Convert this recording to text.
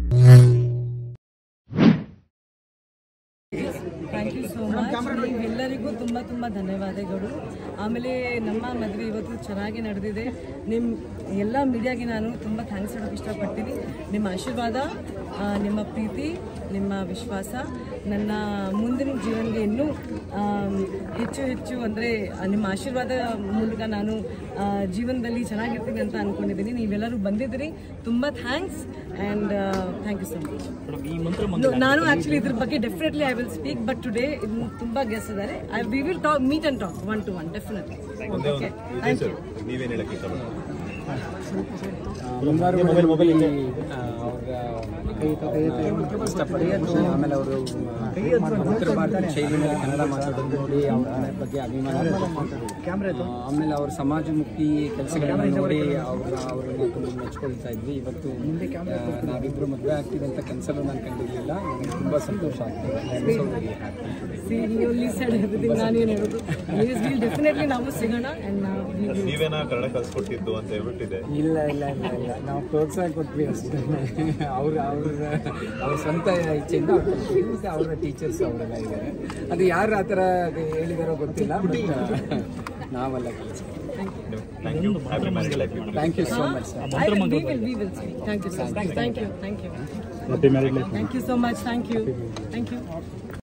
Thank you so much ನೀವೆಲ್ಲರಿಗೂ ತುಂಬ ತುಂಬ ಧನ್ಯವಾದಗಳು ಆಮೇಲೆ ನಮ್ಮ ಮದುವೆ ಇವತ್ತು ಚೆನ್ನಾಗಿ ನಡೆದಿದೆ ನಿಮ್ಮ ಎಲ್ಲ ಮೀಡಿಯಾಗೆ ನಾನು ತುಂಬ ಥ್ಯಾಂಕ್ಸ್ ಹೇಳೋಕೆ ಇಷ್ಟಪಡ್ತೀನಿ ನಿಮ್ಮ ಆಶೀರ್ವಾದ ಆ, ನಿಮ್ಮ ಪ್ರೀತಿ ನಿಮ್ಮ ವಿಶ್ವಾಸ ನನ್ನ ಮುಂದಿನ ಜೀವನಗೆ ಇನ್ನೂ ಆಮ್, ಹೆಚ್ಚು ಹೆಚ್ಚು ಅಂದರೆ ನಿಮ್ಮ ಆಶೀರ್ವಾದ ಮೂಲಕ ನಾನು ಆ, ಜೀವನದಲ್ಲಿ ಚೆನ್ನಾಗಿರ್ತೀನಿ ಅಂತ ಅಂದ್ಕೊಂಡಿದ್ದೀನಿ ನೀವೆಲ್ಲರೂ ಬಂದಿದ್ದೀರಿ ತುಂಬ thanks and thank you so much ನಾನು ಆಕ್ಚುಲಿ ಇದ್ರ ಬಗ್ಗೆ definitely I will speak but today ತುಂಬಾ ಗೆಸ್ಟ್ ಇದ್ದಾರೆ I we will talk meet and talk one to one definitely okay thank you ನೀವೇನ್ ಹೇಳಕ್ ಇಷ್ಟಪಡ್ತೀರಾ ಮುಂಗಾರು ಮಳೆಯಲ್ಲಿ, ಆ, ಅವರ ಕೈ ಕೈ ಇಷ್ಟಪಟ್ಟು ಆಮೇಲೆ ಅವರು ಉತ್ತರ ಭಾರತದ ಶೈಲಿನಲ್ಲಿ ಕನ್ನಡ ಮಾತಾಡೋದು ನೋಡಿ ಅವರ ಬಗ್ಗೆ ಅಭಿಮಾನ ಆ, ಆಮೇಲೆ ಅವ್ರ ಸಮಾಜಮುಖಿ ಕೆಲಸಗಳನ್ನ ನೋಡಿ ಅವ್ರ ಅವ್ರನ್ನ ತುಂಬ ಮೆಚ್ಕೊಳ್ತಾ ಇದ್ವಿ ಇವತ್ತು ಆ, ನಾವಿಬ್ರು ಮದುವೆ ಆಗ್ತೀವಿ ಅಂತ ಕನಸಲ್ಲೂ ನಾನು ಕಂಡಿರಲಿಲ್ಲ ನನಗೆ ತುಂಬ ಸಂತೋಷ ಆಗ್ತದೆ I am so very happy. See only side everything ನಾನೇನು ಹೇಳೋದು ವಿಲ್ ಡೆಫಿನೆಟ್ಲಿ ನಾವು ಸಿಗೋಣ ಆ್ಯಂಡ್ ನೀವೇನಾ ಕನ್ನಡ ಕಲ್ಸ್ಕೊಟ್ಟಿದ್ದು ಅಂತ ಹೇಳ್ಬಿಟ್ಟಿದೆ ಇಲ್ಲ ಇಲ್ಲ ಇಲ್ಲ ಇಲ್ಲ ನಾವು ಪ್ರೋತ್ಸಾಹ ಕೊಟ್ವಿ ಅಷ್ಟೇ ಅವ್ರ ಅವ್ರ ಅವ್ರ ಸ್ವಂತ ಇಚ್ಛೆಯಿಂದ ಅವ್ರು ಕೊಟ್ವಿ. ಈಗ ಅವರ ಟೀಚರ್ಸ್ ಅವರೆಲ್ಲ ಇದ್ದಾರೆ ಅದು ಯಾರು ಆ ಥರ ಅದು ಹೇಳಿದಾರೋ ಗೊತ್ತಿಲ್ಲ ಬಟ್ ನಾವೆಲ್ಲ ಕೆಲಸ thank you happy marriage life thank you so much sir I will, we will, we will speak. Thank you, sir. Thank you, thank you, thank you. Thank you so much. Thank you, thank you.